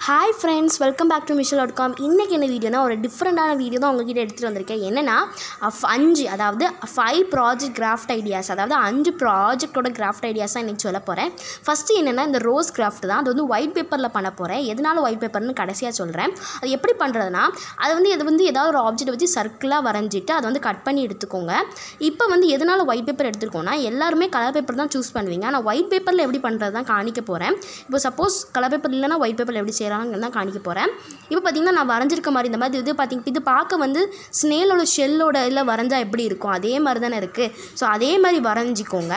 hi friends welcome back to Mishal dot com இன்றைக்கி என்ன வீடியோனா ஒரு டிஃப்ரெண்ட்டான வீடியோ தான் உங்ககிட்ட எடுத்துகிட்டு வந்திருக்கேன் என்னென்னா அஃப் அஞ்சு அதாவது ஃபைவ் ப்ராஜெக்ட் கிராஃப்ட் ஐடியாஸ் அதாவது அஞ்சு ப்ராஜெக்டோட கிராஃப்ட் ஐடியாஸ் தான் இன்றைக்கி சொல்ல போகிறேன் ஃபஸ்ட்டு என்னென்னா இந்த ரோஸ் கிராஃப்ட் தான் அது வந்து ஒயிட் பேப்பரில் பண்ண போகிறேன் எதனால ஒயிட் பேப்பர்னு கடைசியாக சொல்கிறேன் அது எப்படி பண்ணுறதுனா அது வந்து இது வந்து ஏதாவது ஒரு ஆப்ஜெக்ட் வச்சு சர்க்கிளாக வரைஞ்சிட்டு அதை வந்து கட் பண்ணி எடுத்துக்கோங்க இப்போ வந்து எதனால் ஒயிட் பேப்பர் எடுத்துருக்கோம்னா எல்லாருமே கலர் பேப்பர் தான் சூஸ் பண்ணுவீங்க ஆனால் ஒயிட் பேப்பரில் எப்படி பண்ணுறது தான் காணிக்க போகிறேன் இப்போ சப்போஸ் கலர் பேப்பர் இல்லைனா ஒயிட் பேப்பரில் எப்படி செய்யலாம்னு தான் காணிக்க போகிறேன் இப்போ பார்த்தீங்கன்னா நான் வரைஞ்சிருக்க மாதிரி இந்த மாதிரி இது பார்த்தீங்க இது பார்க்க வந்து ஸ்னேலோட ஷெல்லோட இதில் வரைஞ்சா எப்படி இருக்கும் அதே மாதிரி தானே இருக்குது ஸோ அதே மாதிரி வரைஞ்சிக்கோங்க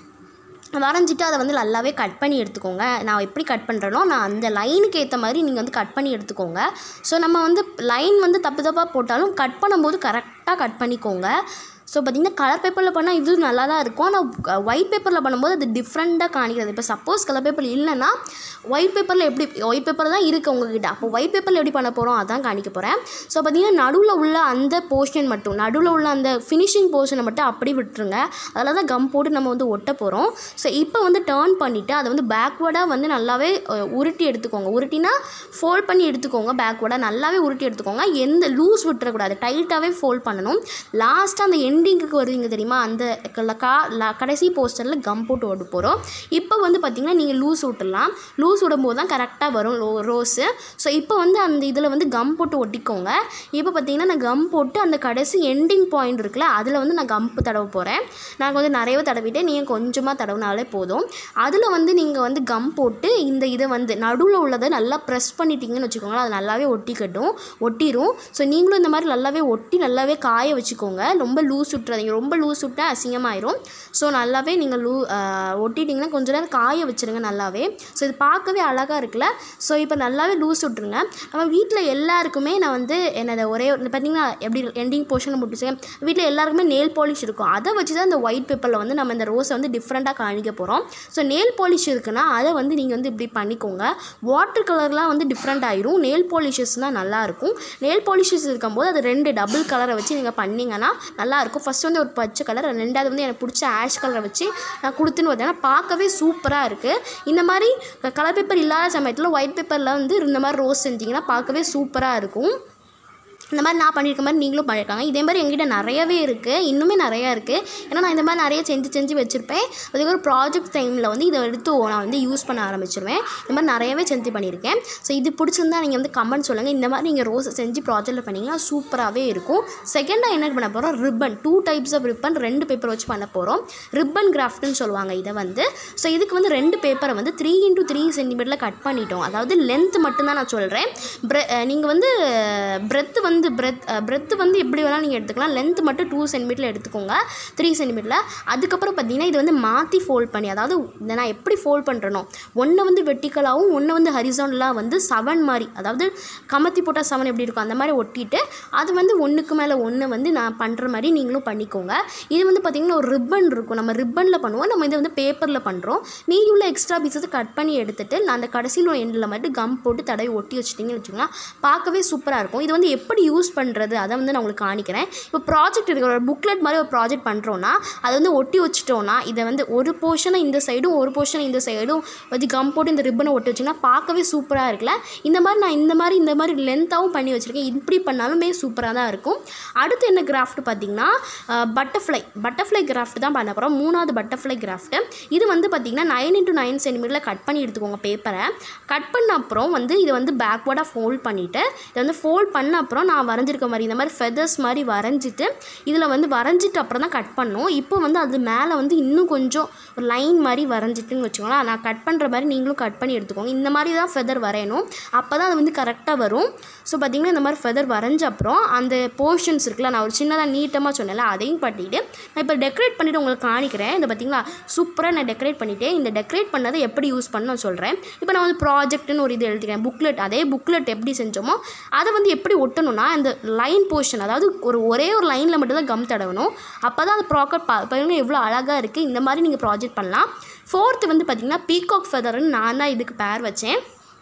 வரைஞ்சிட்டு அதை வந்து நல்லாவே கட் பண்ணி எடுத்துக்கோங்க நான் எப்படி கட் பண்ணுறேனோ நான் அந்த லைனுக்கு ஏற்ற மாதிரி நீங்கள் வந்து கட் பண்ணி எடுத்துக்கோங்க ஸோ நம்ம வந்து லைன் வந்து தப்பு தப்பாக போட்டாலும் கட் பண்ணும்போது கரெக்டாக கட் பண்ணிக்கோங்க ஸோ பார்த்திங்கன்னா கலர் பேப்பரில் பண்ணால் இது நல்லா தான் இருக்கும் ஆனால் ஒயிட் பேப்பரில் பண்ணும்போது அது டிஃப்ரெண்ட்டாக காணிக்கிறது இப்போ சப்போஸ் கலர் பேப்பர் இல்லைன்னா ஒயிட் பேப்பரில் எப்படி ஒயிட் பேப்பர் தான் இருக்குது உங்ககிட்ட அப்போ ஒயிட் பேப்பரில் எப்படி பண்ண போகிறோம் அதான் காணிக்க போகிறேன் ஸோ பார்த்திங்கன்னா நடுவில் உள்ள அந்த போர்ஷன் மட்டும் நடுவில் உள்ள அந்த ஃபினிஷிங் போர்ஷனை மட்டும் அப்படி விட்டுருங்க அதில் தான் கம் போட்டு நம்ம வந்து ஒட்ட போகிறோம் ஸோ இப்போ வந்து டேர்ன் பண்ணிவிட்டு அதை வந்து பேக்வேர்டாக வந்து நல்லாவே அஹ், உருட்டி எடுத்துக்கோங்க உருட்டினா ஃபோல்ட் பண்ணி எடுத்துக்கோங்க பேக்வேர்டாக நல்லாவே உருட்டி எடுத்துக்கோங்க எந்த லூஸ் விட்டுறக்கூடாது டைட்டாகவே ஃபோல்ட் பண்ணணும் லாஸ்ட்டாக அந்த எண்டிங்குக்கு வருவீங்க தெரியுமா அந்த க- கா ல- கடைசி போஸ்டரில் கம் போட்டு ஓட போகிறோம் இப்போ வந்து பார்த்திங்கன்னா நீங்கள் லூஸ் விட்டுடலாம் லூஸ் விடும்போது தான் கரெக்டாக வரும் லோ ரோஸு ஸோ இப்போ வந்து அந்த இதில் வந்து கம் போட்டு ஒட்டிக்கோங்க இப்போ பார்த்தீங்கன்னா நான் கம் போட்டு அந்த கடைசி எண்டிங் பாயிண்ட் இருக்குல்ல அதில் வந்து நான் கம்பு தடவ போகிறேன் நான் வந்து நிறையவே தடவிட்டேன் நீங்கள் கொஞ்சமாக தடவினாலே போதும் அதில் வந்து நீங்கள் வந்து கம் போட்டு இந்த இதை வந்து நடுவில் உள்ளதை நல்லா ப்ரெஸ் பண்ணிட்டீங்கன்னு வச்சுக்கோங்களேன் அது நல்லாவே ஒட்டிக்கட்டும் ஒட்டிரும் ஸோ நீங்களும் இந்த மாதிரி நல்லாவே ஒட்டி நல்லாவே காய வச்சுக்கோங்க ரொம்ப லூஸ் விட்டுறாதீங்க ரொம்ப லூஸ் விட்டால் அசிங்கமாயிரும் ஸோ நல்லாவே நீங்கள் லூ ஆஹ் ஒட்டிட்டிங்கன்னா கொஞ்ச நேரம் காய வச்சுருங்க நல்லாவே ஸோ இது பார்க்கவே அழகாக இருக்குல்ல ஸோ இப்போ நல்லாவே லூஸ் விட்ருங்க நம்ம வீட்டில் எல்லாருக்குமே நான் வந்து என்னது ஒரே ஒரு- பார்த்தீங்கன்னா எப்படி எண்டிங் போர்ஷனில் முடிச்சேன் வீட்டில் எல்லாருக்குமே நெயில் பாலிஷ் இருக்கும் அதை வச்சு தான் இந்த ஒயிட் பேப்பரில் வந்து நம்ம இந்த ரோஸை வந்து டிஃப்ரெண்ட்டாக காணிக்க போகிறோம் ஸோ நெயில் பாலிஷ் இருக்குன்னா அதை வந்து நீங்கள் வந்து இப்படி பண்ணிக்கோங்க வாட்டர் கலர்லாம் வந்து டிஃப்ரெண்ட் ஆயிரும் நெயில் பாலிஷஸ் தான் நல்லாயிருக்கும் நெயில் பாலிஷஸ் இருக்கும்போது அது ரெண்டு டபுள் கலரை வச்சு நீங்கள் பண்ணிங்கன்னா நல்லாயிருக்கும் ஃபஸ்ட் வந்து ஒரு பச்சை கலர் ரெண்டாவது வந்து எனக்கு பிடிச்ச ஆஷ் கலரை வச்சு நான் கொடுத்துன்னு பார்த்தேன்னா பார்க்கவே சூப்பராக இருக்குது இந்த மாதிரி கலர் பேப்பர் இல்லாத சமயத்தில் ஒயிட் பேப்பரில் வந்து இந்த மாதிரி ரோஸ் செஞ்சிங்கன்னா பார்க்கவே சூப்பராக இருக்கும் இந்த மாதிரி நான் பண்ணியிருக்க மாதிரி நீங்களும் பண்ணியிருக்காங்க இதே மாதிரி எங்கிட்ட நிறையவே இருக்குது இன்னுமே நிறையா இருக்குது ஏன்னா நான் இந்த மாதிரி நிறைய செஞ்சு செஞ்சு வச்சுருப்பேன் அதுக்கு ஒரு ப்ராஜெக்ட் டைமில் வந்து இதை எடுத்து நான் வந்து யூஸ் பண்ண ஆரம்பிச்சிருவேன் இந்த மாதிரி நிறையவே செஞ்சு பண்ணியிருக்கேன் ஸோ இது பிடிச்சிருந்தா நீங்கள் வந்து கமெண்ட் சொல்லுங்கள் இந்த மாதிரி நீங்கள் ரோஸ் செஞ்சு ப்ராஜெக்ட்டில் பண்ணிங்கன்னா சூப்பராகவே இருக்கும் செகண்டாக என்ன பண்ண போகிறோம் ribbon two types of ribbon ரெண்டு பேப்பர் வச்சு பண்ண போகிறோம் ரிப்பன் கிராஃப்ட்னு சொல்லுவாங்க இதை வந்து ஸோ இதுக்கு வந்து ரெண்டு பேப்பரை வந்து த்ரீ இன்ட்டு த்ரீ சென்டிமீட்டரில் கட் பண்ணிட்டோம் அதாவது லென்த் மட்டும்தான் நான் சொல்கிறேன் நீங்கள் வந்து பிரெத்து வந்து பிரெத் பிரெத்து வந்து எப்படி வேணாலும் நீங்கள் எடுத்துக்கலாம் லென்த் மட்டும் டூ சென்டிமீட்டரில் எடுத்துக்கோங்க த்ரீ சென்டிமீட்டரில் அதுக்கப்புறம் பார்த்தீங்கன்னா இது வந்து மாற்றி ஃபோல்ட் பண்ணி அதாவது இதை நான் எப்படி ஃபோல்ட் பண்ணுறனோ ஒன்று வந்து வெட்டிக்கலாகவும் ஒன்று வந்து ஹரிசான்லாம் வந்து செவன் மாதிரி அதாவது கமத்தி போட்டால் செவன் எப்படி இருக்கும் அந்த மாதிரி ஒட்டிட்டு அது வந்து ஒன்றுக்கு மேலே ஒன்று வந்து நான் பண்ணுற மாதிரி நீங்களும் பண்ணிக்கோங்க இது வந்து பார்த்திங்கன்னா ஒரு ரிப்பன் இருக்கும் நம்ம ரிப்பனில் பண்ணுவோம் நம்ம இதை வந்து பேப்பரில் பண்ணுறோம் மீதி உள்ள எக்ஸ்ட்ரா பீசஸ் கட் பண்ணி எடுத்துட்டு நான் அந்த கடைசியில் எண்டில் மட்டும் கம் போட்டு தடவி ஒட்டி வச்சிட்டிங்கன்னு வச்சுக்கோங்களேன் பார்க்கவே சூப்பராக இருக்கும் இது வந்து எப்படி யூஸ் பண்ணுறது அதை வந்து நான் உங்களுக்கு காணிக்கிறேன் இப்போ ப்ராஜெக்ட் இருக்கிற ஒரு புக்லெட் மாதிரி ஒரு ப்ராஜெக்ட் பண்ணுறோன்னா அதை வந்து ஒட்டி வச்சிட்டோன்னா இதை வந்து ஒரு போர்ஷனை இந்த சைடும் ஒரு போர்ஷனை இந்த சைடும் வச்சு கம் போட்டு இந்த ரிப்பனை ஒட்டி வச்சிங்கன்னா பார்க்கவே சூப்பராக இருக்குல்ல இந்த மாதிரி நான் இந்த மாதிரி இந்த மாதிரி லென்த்தாகவும் பண்ணி வச்சுருக்கேன் இப்படி பண்ணாலுமே சூப்பராக தான் இருக்கும் அடுத்து என்ன கிராஃப்ட் பார்த்தீங்கன்னா பட்டர்ஃப்ளை பட்டர்ஃப்ளை கிராஃப்ட் தான் பண்ண போகிறோம் மூணாவது பட்டர்ஃப்ளை கிராஃப்ட்டு இது வந்து பார்த்தீங்கன்னா நைன் இன்ட்டு நைன் சென்டிமீட்டரில் கட் பண்ணி எடுத்துக்கோங்க பேப்பரை கட் பண்ண அப்புறம் வந்து இதை வந்து பேக்வேர்டாக ஃபோல்ட் பண்ணிவிட்டு இதை வந்து ஃபோல்ட் பண்ண அப்புறம் நான் வரைஞ்சிருக்க மாதிரி இந்த மாதிரி ஃபெதர்ஸ் மாதிரி வரைஞ்சிட்டு இதில் வந்து வரைஞ்சிட்டு அப்புறம் தான் கட் பண்ணோம் இப்போ வந்து அது மேலே வந்து இன்னும் கொஞ்சம் ஒரு லைன் மாதிரி வரைஞ்சிட்டுன்னு வச்சுக்கோங்களேன் நான் கட் பண்ணுற மாதிரி நீங்களும் கட் பண்ணி எடுத்துக்கோங்க இந்த மாதிரி தான் ஃபெதர் வரையணும் அப்போ தான் அது வந்து கரெக்டாக வரும் ஸோ பார்த்திங்கன்னா இந்த மாதிரி ஃபெதர் வரைஞ்ச அப்புறம் அந்த போர்ஷன்ஸ் இருக்குல்ல நான் ஒரு சின்னதாக நீட்டமாக சொன்னேன்ல அதையும் பண்ணிவிட்டு நான் இப்போ டெக்கரேட் பண்ணிவிட்டு உங்களுக்கு காணிக்கிறேன் இந்த பார்த்தீங்களா சூப்பராக நான் டெக்கரேட் பண்ணிவிட்டு இந்த டெக்கரேட் பண்ணதை எப்படி யூஸ் பண்ணணும் சொல்கிறேன் இப்போ நான் வந்து ப்ராஜெக்ட்னு ஒரு இது எழுதிக்கிறேன் புக்லெட் அதே புக்லெட் எப்படி செஞ்சோமோ அதை வந்து எப்படி ஒட்டணும்னா இந்த லைன் போர்ஷன் அதாவது ஒரு ஒரே ஒரு லைனில் மட்டும்தான் கம் தடவணும் அப்போ தான் அந்த ப்ராக்கெட் பா பாருங்க எவ்வளோ அழகாக இருக்குது இந்த மாதிரி நீங்கள் ப்ராஜெக்ட் பண்ணலாம் ஃபோர்த்து வந்து பார்த்திங்கன்னா பீகாக் ஃபெதர்னு நான் தான் இதுக்கு பேர் வச்சேன்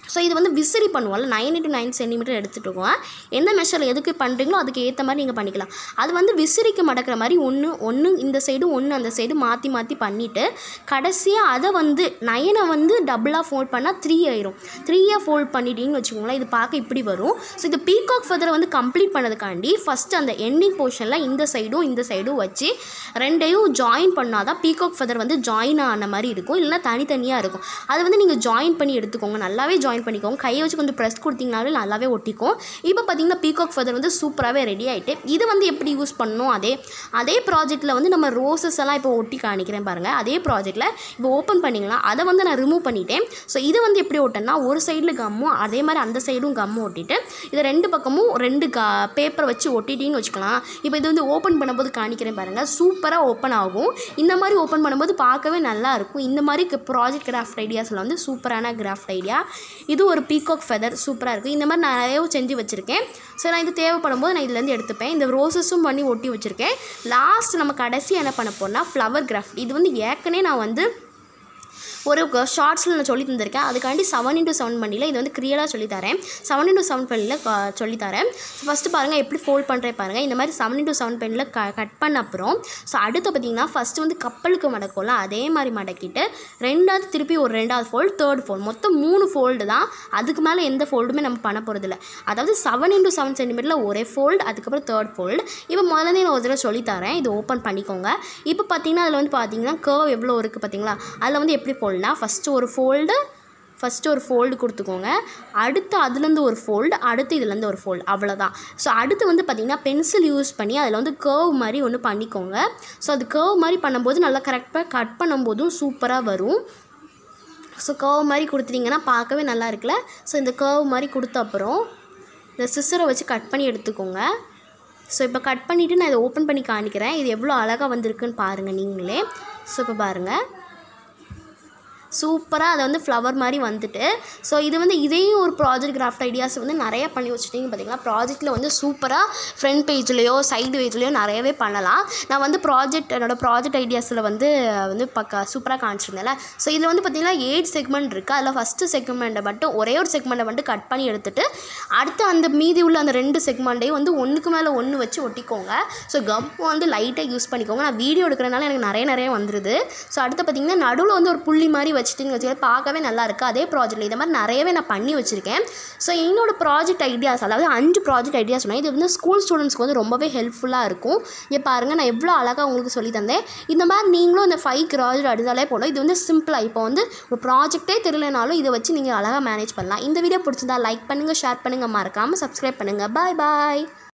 ஸோ இது வந்து விசிறி பண்ணுவோம்ல நைன் இன்ட்டு நைன் சென்டிமீட்டர் எடுத்துகிட்டு எந்த மெஷரில் எதுக்கு பண்ணுறீங்களோ அதுக்கு ஏற்ற மாதிரி நீங்கள் பண்ணிக்கலாம் அது வந்து விசிறிக்கு மடக்கிற மாதிரி ஒன்று ஒன்று இந்த சைடு ஒன்று அந்த சைடு மாற்றி மாற்றி பண்ணிவிட்டு கடைசியாக அதை வந்து நைனை வந்து டபுளாக ஃபோல்ட் பண்ணால் த்ரீ ஆயிரும் த்ரீயாக ஃபோல்ட் பண்ணிட்டீங்கன்னு வச்சுக்கோங்களேன் இது பார்க்க இப்படி வரும் ஸோ இது பீகாக் ஃபெதரை வந்து கம்ப்ளீட் பண்ணதுக்காண்டி ஃபஸ்ட்டு அந்த எண்டிங் போர்ஷனில் இந்த சைடும் இந்த சைடும் வச்சு ரெண்டையும் ஜாயின் பண்ணால் தான் பீகாக் ஃபெதர் வந்து ஜாயின் ஆன மாதிரி இருக்கும் இல்லைன்னா தனித்தனியாக இருக்கும் அதை வந்து நீங்கள் ஜாயின் பண்ணி எடுத்துக்கோங்க நல்லாவே ஜாயின் பண்ணிக்கோங்க கையை வச்சு கொஞ்சம் ப்ரெஸ் கொடுத்தீங்கனாலும் நல்லாவே ஒட்டிக்கும் இப்போ பார்த்தீங்கன்னா பீகாக் ஃபெதர் வந்து சூப்பராகவே ரெடி ஆகிட்டு இது வந்து எப்படி யூஸ் பண்ணணும் அதே அதே ப்ராஜெக்ட்டில் வந்து நம்ம ரோசஸ் எல்லாம் இப்போ ஒட்டி காணிக்கிறேன் பாருங்கள் அதே ப்ராஜெக்ட்டில் இப்போ ஓப்பன் பண்ணிங்களா அதை வந்து நான் ரிமூவ் பண்ணிட்டேன் ஸோ இது வந்து எப்படி ஒட்டேன்னா ஒரு சைடில் கம்மும் அதே மாதிரி அந்த சைடும் கம்மும் ஒட்டிட்டு இதை ரெண்டு பக்கமும் ரெண்டு க பேப்பரை வச்சு ஒட்டிட்டீங்கன்னு வச்சுக்கலாம் இப்போ இது வந்து ஓப்பன் பண்ணும்போது காணிக்கிறேன் பாருங்கள் சூப்பராக ஓப்பன் ஆகும் இந்த மாதிரி ஓப்பன் பண்ணும்போது பார்க்கவே நல்லா இருக்கும் இந்த மாதிரி ப்ராஜெக்ட் கிராஃப்ட் ஐடியாஸில் வந்து சூப்பரான கிராஃப்ட் ஐடியா இது ஒரு பீகாக் ஃபெதர் சூப்பராக இருக்குது இந்த மாதிரி நான் நிறையவும் செஞ்சு வச்சுருக்கேன் ஸோ நான் இது தேவைப்படும் போது நான் இதுலேருந்து எடுத்துப்பேன் இந்த ரோசஸும் பண்ணி ஒட்டி வச்சுருக்கேன் லாஸ்ட் நம்ம கடைசி என்ன பண்ண போறோம்னா ஃப்ளவர் கிராஃப்ட் இது வந்து ஏற்கனவே நான் வந்து ஒரு ஷார்ட்ஸில் நான் சொல்லி தந்திருக்கேன் அதுக்காண்டி செவன் இன்ட்டு செவன் பண்ணியில் இது வந்து கிளியராக சொல்லித்தரேன் செவன் இன்ட்டு செவன் பெண்ணில் சொல்லித்தரேன் ஃபஸ்ட்டு பாருங்கள் எப்படி ஃபோல்ட் பண்ணுறேன் பாருங்கள் இந்த மாதிரி செவன் இன்ட்டு செவன் பெண்ணில் க கட் பண்ண அப்புறம் ஸோ அடுத்து பார்த்தீங்கன்னா ஃபஸ்ட்டு வந்து கப்பலுக்கு மடக்கும்ல அதே மாதிரி மடக்கிட்டு ரெண்டாவது திருப்பி ஒரு ரெண்டாவது ஃபோல்டு தேர்ட் ஃபோல்டு மொத்தம் மூணு ஃபோல்டு தான் அதுக்கு மேலே எந்த ஃபோல்டுமே நம்ம பண்ண போகிறதில்ல அதாவது செவன் இன்ட்டு செவன் சென்டிமீட்டரில் ஒரே ஃபோல்டு அதுக்கப்புறம் தேர்ட் ஃபோல்டு இப்போ முதல்ல நான் ஒரு தடவை சொல்லித்தரேன் இது ஓப்பன் பண்ணிக்கோங்க இப்போ பார்த்தீங்கன்னா அதில் வந்து பார்த்தீங்கன்னா கர்வ் எவ்வளோ இருக்குது பார்த்தீங்களா அதில் வந்து எப்படி ஃபோல்டுனா ஃபஸ்ட்டு ஒரு ஃபோல்டு ஃபஸ்ட்டு ஒரு ஃபோல்டு கொடுத்துக்கோங்க அடுத்து அதுலேருந்து ஒரு ஃபோல்டு அடுத்து இதுலேருந்து ஒரு ஃபோல்டு அவ்வளோதான் ஸோ அடுத்து வந்து பார்த்திங்கன்னா பென்சில் யூஸ் பண்ணி அதில் வந்து கர்வ் மாதிரி ஒன்று பண்ணிக்கோங்க ஸோ அது கர்வ் மாதிரி பண்ணும்போது நல்லா கரெக்டாக கட் பண்ணும்போதும் சூப்பராக வரும் ஸோ கர்வ் மாதிரி கொடுத்துட்டிங்கன்னா பார்க்கவே நல்லா இருக்குல்ல ஸோ இந்த கர்வ் மாதிரி கொடுத்த அப்புறம் இந்த சிஸ்ஸரை வச்சு கட் பண்ணி எடுத்துக்கோங்க ஸோ இப்போ கட் பண்ணிவிட்டு நான் இதை ஓப்பன் பண்ணி காணிக்கிறேன் இது எவ்வளோ அழகாக வந்திருக்குன்னு பாருங்கள் நீங்களே ஸோ இப்போ பாருங்கள் சூப்பராக அதை வந்து ஃப்ளவர் மாதிரி வந்துட்டு ஸோ இது வந்து இதையும் ஒரு ப்ராஜெக்ட் கிராஃப்ட் ஐடியாஸ் வந்து நிறைய பண்ணி வச்சுட்டிங்க பார்த்தீங்களா ப்ராஜெக்ட்டில் வந்து சூப்பராக ஃப்ரண்ட் பேஜ்லேயோ சைடு பேஜ்லேயோ நிறையவே பண்ணலாம் நான் வந்து ப்ராஜெக்ட் என்னோடய ப்ராஜெக்ட் ஐடியாஸில் வந்து வந்து பக்கா சூப்பராக காமிச்சிருந்தேன்ல ஸோ இதில் வந்து பார்த்திங்கன்னா எயிட் செக்மெண்ட் இருக்குது அதில் ஃபஸ்ட்டு செக்மெண்ட்டை மட்டும் ஒரே ஒரு செக்மெண்ட்டை மட்டும் கட் பண்ணி எடுத்துட்டு அடுத்து அந்த மீதி உள்ள அந்த ரெண்டு செக்மெண்ட்டையும் வந்து ஒன்றுக்கு மேலே ஒன்று வச்சு ஒட்டிக்கோங்க ஸோ கம் வந்து லைட்டாக யூஸ் பண்ணிக்கோங்க நான் வீடியோ எடுக்கிறனால எனக்கு நிறைய நிறைய வந்துடுது ஸோ அடுத்து பார்த்திங்கன்னா நடுவில் வந்து ஒரு புள்ளி மாதிரி வச்சுட்டுன்னு வச்சுக்கோங்க பார்க்கவே நல்லா இருக்குது அதே ப்ராஜெக்ட்டில் இந்த மாதிரி நிறையவே நான் பண்ணி வச்சுருக்கேன் ஸோ என்னோட ப்ராஜெக்ட் ஐடியாஸ் அதாவது அஞ்சு ப்ராஜெக்ட் ஐடியாஸ் சொன்னேன் இது வந்து ஸ்கூல் ஸ்டூடெண்ட்ஸ்க்கு வந்து ரொம்பவே ஹெல்ப்ஃபுல்லாக இருக்கும் இங்கே பாருங்கள் நான் எவ்வளோ அழகாக உங்களுக்கு சொல்லி தந்தேன் இந்த மாதிரி நீங்களும் இந்த ஃபைவ் ப்ராஜெக்ட் அடித்தாலே போதும் இது வந்து சிம்பிளாக இப்போ வந்து ஒரு ப்ராஜெக்ட்டே தெரியலனாலும் இதை வச்சு நீங்கள் அழகாக மேனேஜ் பண்ணலாம் இந்த வீடியோ பிடிச்சிருந்தா லைக் பண்ணுங்கள் ஷேர் பண்ணுங்கள் மறக்காமல் சப்ஸ்கிரைப் பண்ணுங்கள் பாய் பாய்